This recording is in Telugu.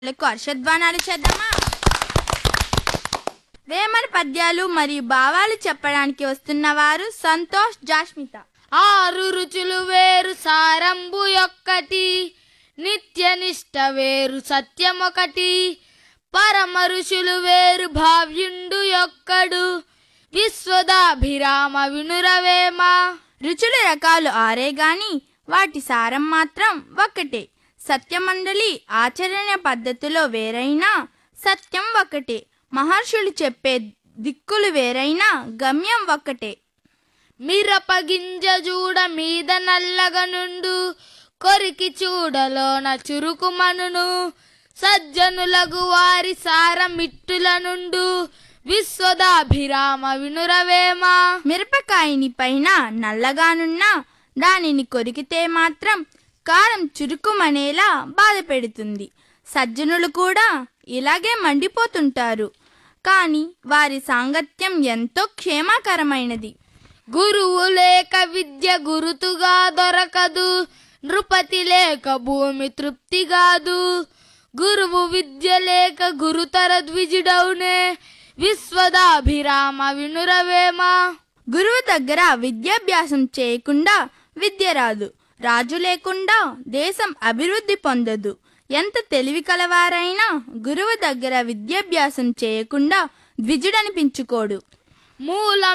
లకు హర్షధ్వానాలు చేద్దామా వేమన పద్యాలు మరియు భావాలు చెప్పడానికి వస్తున్న వారు సంతోష్ జాష్మిత ఆరు రుచులు వేరు సారంబు యొక్కటి నిత్యనిష్ట వేరు సత్యమొకటి పరమ ఋషులు వేరు భావ్యుండు యొక్కడు విశ్వదాభిరామ వినురవేమ రుచుల రకాలు ఆరే గాని వాటి సారం మాత్రం ఒక్కటే సత్యమండలి ఆచరణ పద్ధతిలో వేరైనా సత్యం ఒక్కటే మహర్షులు చెప్పే దిక్కులు వేరైనా గమ్యం ఒక్కటే మిరపగింజ చూడ మీద నల్లగనుండు కొరికి చూడలోన చురుకుమనును సజ్జనులగు వారి సారమిట్టుల నుండు విశ్వదాభిరామ వినురవేమ మిరపకాయని పైన నల్లగానున్నా దానిని కొరికితే మాత్రం కారం చురుకుమనేలా బాధ పెడుతుంది సజ్జనులు కూడా ఇలాగే మండిపోతుంటారు కానీ వారి సాంగత్యం ఎంతో క్షేమకరమైనది గురువు లేక విద్య గురుతుగా దొరకదు నృపతి లేక భూమి తృప్తి కాదు గురువు విద్య లేక గురుతర ద్విజుడౌనే విశ్వదాభిరామ వినురవేమ గురువు దగ్గర విద్యాభ్యాసం చేయకుండా విద్య రాదు రాజు లేకుండా దేశం అభివృద్ధి పొందదు ఎంత తెలివి కలవారైనా గురువు దగ్గర విద్యాభ్యాసం చేయకుండా ద్విజుడనిపించుకోడు మూల